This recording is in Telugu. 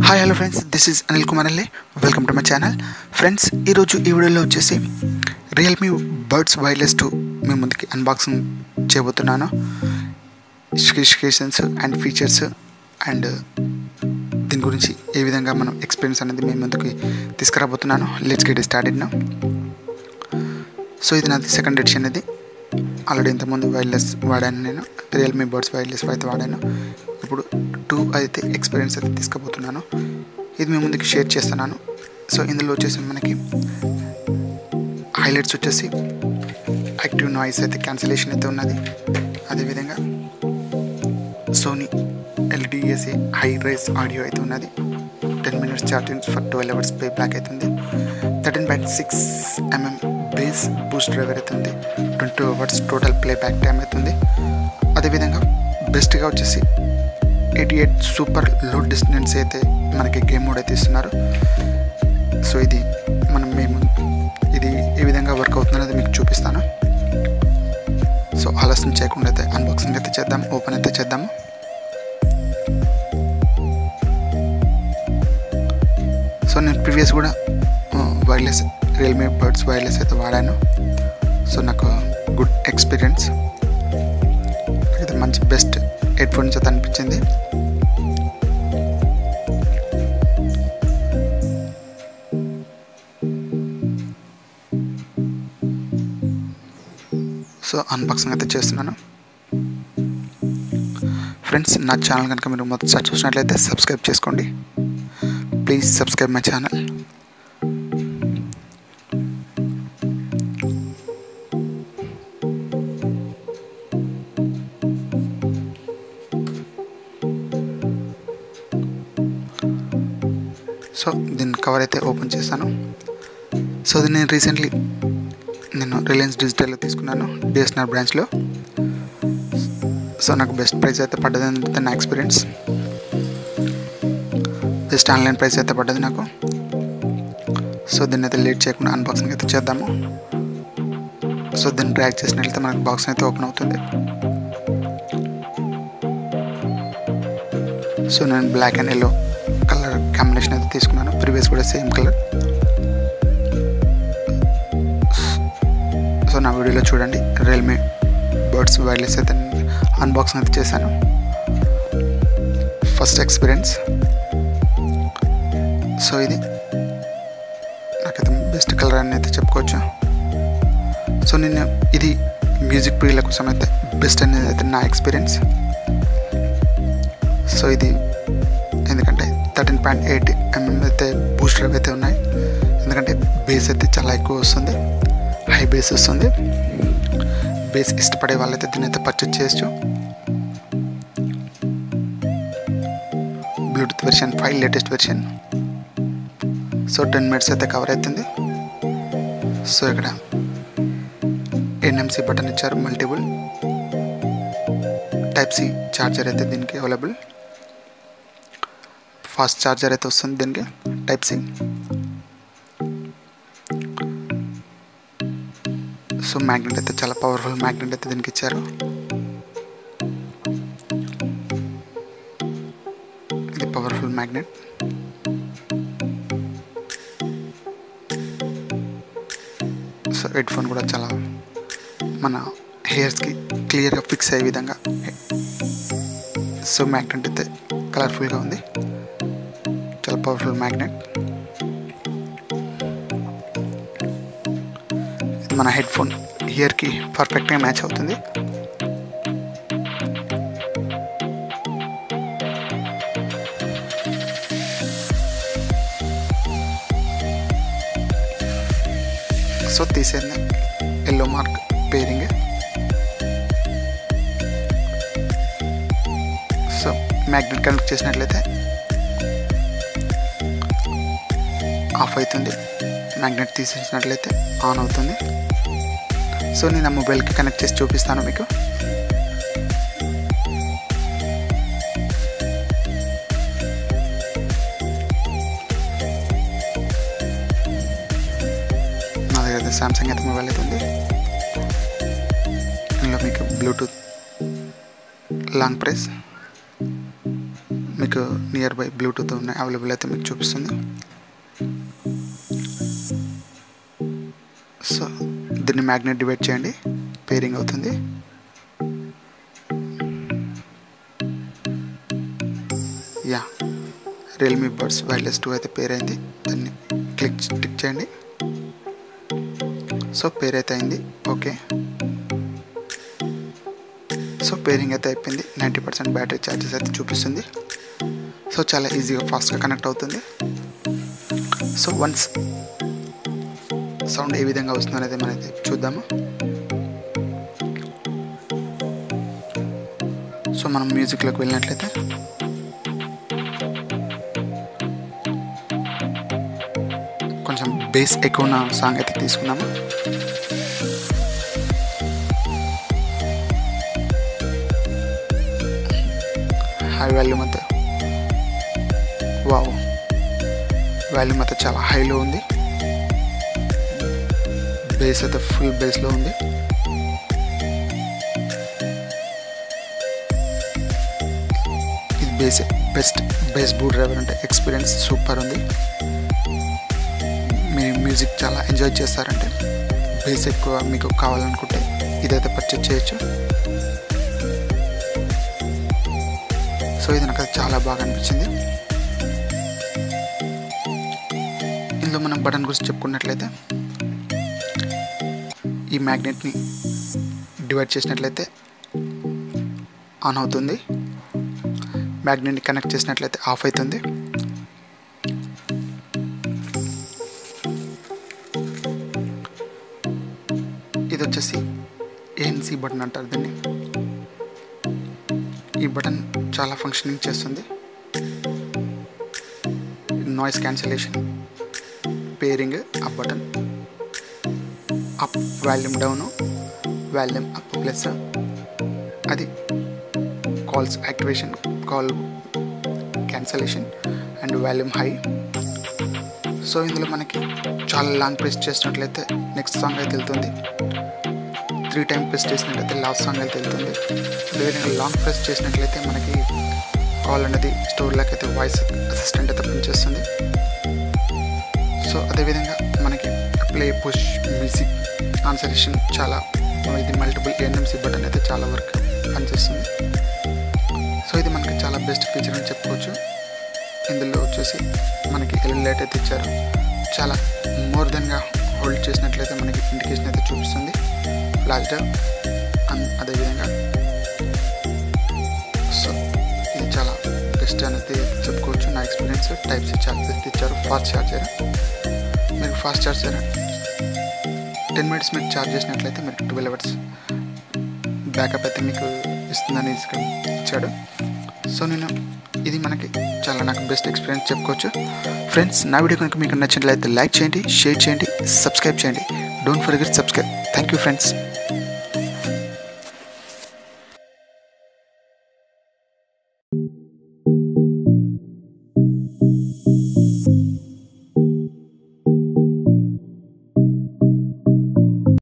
hi hello friends this is Anil Kumar అల్లే welcome to my channel friends ఈరోజు ఈ వీడియోలో వచ్చేసి రియల్మీ బర్డ్స్ వైర్లెస్ టూ మీ ముందుకి అన్బాక్సింగ్ చేయబోతున్నాను స్పెసిఫికేషన్స్ అండ్ ఫీచర్స్ అండ్ దీని గురించి ఏ విధంగా మనం ఎక్స్పీరియన్స్ అనేది మీ ముందుకి తీసుకురాబోతున్నాను లెట్స్ గెట్ స్టార్టెడ్ నా సో ఇది నాది సెకండ్ ఎడిషన్ ఇది ఆల్రెడీ ఇంతకుముందు వైర్లెస్ వాడాను నేను రియల్మీ బర్డ్స్ వైర్లెస్ అయితే వాడాను ఇప్పుడు టూ అయితే ఎక్స్పీరియన్స్ అయితే తీసుకుపోతున్నాను ఇది మీ ముందుకి షేర్ చేస్తున్నాను సో ఇందులో వచ్చేసి మనకి హైలైట్స్ వచ్చేసి యాక్టివ్ నాయిస్ అయితే క్యాన్సిలేషన్ అయితే ఉన్నది అదేవిధంగా Sony LDSA high res audio అయితే ఉన్నది ten minutes charging for twelve hours playback అవుతుంది thirteen point six mm bass boost driver అవుతుంది twenty hours total playback time అవుతుంది అదేవిధంగా బెస్ట్గా వచ్చేసి eighty eight super low distance అయితే మనకి గేమ్ మోడ్ అయితే ఇస్తున్నారు సో ఇది మనం మేము ఇది ఏ విధంగా వర్క్ అవుతుందనేది మీకు చూపిస్తాను సో ఆలస్యం చేయకుండా అయితే అన్బాక్సింగ్ అయితే చేద్దాం ఓపెన్ అయితే చేద్దాము సో నేను ప్రీవియస్ కూడా వైర్లెస్ రియల్మీ బర్డ్స్ వైర్లెస్ అయితే వాడాను సో నాకు గుడ్ ఎక్స్పీరియన్స్ అయితే మంచి బెస్ట్ హెడ్ ఫోన్స్ అయితే అనిపించింది సో అన్బాక్సింగ్ అయితే చేస్తున్నాను ఫ్రెండ్స్ నా ఛానల్ కనుక మీరు మొదటిసారి చూసినట్లయితే సబ్స్క్రైబ్ చేసుకోండి please subscribe my channel so దీని కవర్ అయితే ఓపెన్ చేస్తాను సో ఇది నేను రీసెంట్లీ నేను రిలయన్స్ డిజిటల్లో తీసుకున్నాను డిఎస్ఎన్ఆర్ బ్రాంచ్లో సో నాకు బెస్ట్ ప్రైస్ అయితే పడ్డది అంటే నా ఎక్స్పీరియన్స్ బెస్ట్ ఆన్లైన్ ప్రైస్ అయితే పడ్డది నాకు సో దీన్ని అయితే లేట్ చేయకుండా అన్బాక్సింగ్ అయితే చేద్దాము సో దీన్ని డ్రాక్ చేసినట్లయితే మనకు బాక్స్ అయితే ఓపెన్ అవుతుంది సో నేను black and yellow colour combination అయితే తీసుకున్నాను ప్రీవియస్ కూడా సేమ్ కలర్ సో నా వీడియోలో చూడండి రియల్మీ బర్డ్స్ వైర్లెస్ అయితే అన్బాక్సింగ్ అయితే చేశాను ఫస్ట్ ఎక్స్పీరియన్స్ సో ఇది నాకైతే బెస్ట్ కలర్ అని అయితే చెప్పుకోవచ్చు సో నేను ఇది మ్యూజిక్ ప్రియుల కోసం అయితే బెస్ట్ అనేది అయితే నా ఎక్స్పీరియన్స్ సో ఇది ఎందుకంటే థర్టీన్ పాయింట్ ఎయిట్ ఎంఎం అయితే బూస్టర్ అయితే ఉన్నాయి ఎందుకంటే బేస్ అయితే చాలా ఎక్కువ వస్తుంది హై బేస్ వస్తుంది బేస్ ఇష్టపడే వాళ్ళైతే దీన్ని అయితే పర్చేజ్ చేయొచ్చు Bluetooth version five latest version so ten minutes అయితే కవర్ అవుతుంది సో ఇక్కడ ఎన్ఎంసి బటన్ ఇచ్చారు మల్టిపుల్ టైప్ సి ఛార్జర్ అయితే దీనికి అవైలబుల్ ఫాస్ట్ ఛార్జర్ అయితే వస్తుంది దీనికి టైప్ సి సో మ్యాగ్నెట్ అయితే చాలా పవర్ఫుల్ మ్యాగ్నెట్ అయితే దీనికి ఇచ్చారు ఇది powerful magnet so headphone కూడా చాలా మన హెయిర్స్కి క్లియర్గా ఫిక్స్ అయ్యే విధంగా సో మ్యాగ్నెట్ అయితే కలర్ఫుల్గా ఉంది చాలా పవర్ఫుల్ మ్యాగ్నెట్ ఇది మన హెడ్ ఫోన్ ఇయర్కి పర్ఫెక్ట్గా మ్యాచ్ అవుతుంది సో తీసేది yellow mark pairing so magnet connect చేసినట్లయితే ఆఫ్ అవుతుంది మ్యాగ్నెట్ తీసేసినట్లయితే ఆన్ అవుతుంది సో నేను ఆ మొబైల్కి కనెక్ట్ చేసి చూపిస్తాను మీకు నా దగ్గర అయితే సామ్సంగ్ అయితే మొబైల్ అయితే ఉంది ఇందులో మీకు బ్లూటూత్ లాంగ్ ప్రెస్ మీకు నియర్ బై బ్లూటూత్ ఉన్నాయి అవైలబుల్ అయితే మీకు చూపిస్తుంది సో దీన్ని మ్యాగ్నెట్ డివైడ్ చేయండి పేరింగ్ అవుతుంది yeah Realme buds wireless two అయితే పేర్ అయింది దాన్ని క్లిక్ టిక్ చేయండి సో పేర్ అయితే అయింది ఓకే సో పేరింగ్ అయితే అయిపోయింది నైంటీ పర్సెంట్ బ్యాటరీ ఛార్జెస్ అయితే చూపిస్తుంది సో చాలా ఈజీగా ఫాస్ట్గా కనెక్ట్ అవుతుంది సో వన్స్ సౌండ్ ఏ విధంగా వస్తుంది అనేది మనది చూద్దాము సో మనం మ్యూజిక్లోకి వెళ్ళినట్లయితే కొంచెం బేస్ ఎక్కువ ఉన్న సాంగ్ అయితే తీసుకున్నాము హై వాల్యూమ్ అంతా వావ్ వాల్యూమ్ అయితే చాలా హైలో ఉంది బేస్ అయితే ఫుల్ బేస్లో ఉంది ఇది bass best bass boost driver అంటే ఎక్స్పీరియన్స్ సూపర్ ఉంది మీరు మ్యూజిక్ చాలా ఎంజాయ్ చేస్తారంటే బేస్ ఎక్కువ మీకు కావాలనుకుంటే ఇదైతే పర్చేజ్ చేయొచ్చు సో ఇది నాకు చాలా బాగా అనిపించింది ఇందులో మనం బటన్ గురించి చెప్పుకున్నట్లయితే ఈ మ్యాగ్నెట్ని డివైడ్ చేసినట్లయితే ఆన్ అవుతుంది మ్యాగ్నెట్ని కనెక్ట్ చేసినట్లయితే ఆఫ్ అవుతుంది ఇది వచ్చేసి ఏఎన్సి బటన్ అంటారు దీన్ని ఈ బటన్ చాలా ఫంక్షనింగ్ చేస్తుంది noise cancellation pairing up button up volume down volume up plus అది calls activation call cancellation and volume high so ఇందులో మనకి చాలా లాంగ్ ప్రెస్ చేసినట్లయితే నెక్స్ట్ సాంగ్ అయితే వెళ్తుంది త్రీ టైం ప్రెస్ చేసినట్లయితే లాస్ట్ సాంగ్ అయితే వెళ్తుంది అదేవిధంగా లాంగ్ ప్రెస్ చేసినట్లయితే మనకి కాల్ అనేది స్టోర్లోకి అయితే వాయిస్ అసిస్టెంట్ అయితే పనిచేస్తుంది సో అదేవిధంగా మనకి ప్లే పుష్ మ్యూజిక్ ఆన్సరేషన్ చాలా ఇది మల్టిపుల్ ఎన్ఎంసీ బటన్ అయితే చాలా వర్క్ పనిచేస్తుంది సో ఇది మనకి చాలా బెస్ట్ ఫీచర్ అని చెప్పుకోవచ్చు ఇందులో వచ్చేసి మనకి ఎల్ఈడి లైట్ అయితే ఇచ్చారు చాలా మోర్ దెన్గా హోల్డ్ చేసినట్లయితే మనకి ఇండికేషన్ అయితే చూపిస్తుంది ఫ్లాష్ డ్రైవ్ అండ్ అదేవిధంగా సో ఇది చాలా బెస్ట్ అనేది చెప్పుకోవచ్చు నా ఎక్స్పీరియన్స్ టైప్ సి ఛార్జర్ ఇచ్చారు ఫాస్ట్ ఛార్జర్ మీరు ఫాస్ట్ ఛార్జర్ టెన్ మినిట్స్ మీరు ఛార్జ్ చేసినట్లయితే మీరు ట్వెల్వ్ అవర్స్ బ్యాకప్ అయితే మీకు ఇస్తుందని ఇచ్చాడు సో నేను ఇది మనకి చాలా నాకు బెస్ట్ ఎక్స్పీరియన్స్ చెప్పుకోవచ్చు ఫ్రెండ్స్ నా వీడియో కనుక మీకు నచ్చినట్లయితే లైక్ చేయండి షేర్ చేయండి సబ్స్క్రైబ్ చేయండి don't forget subscribe thank you friends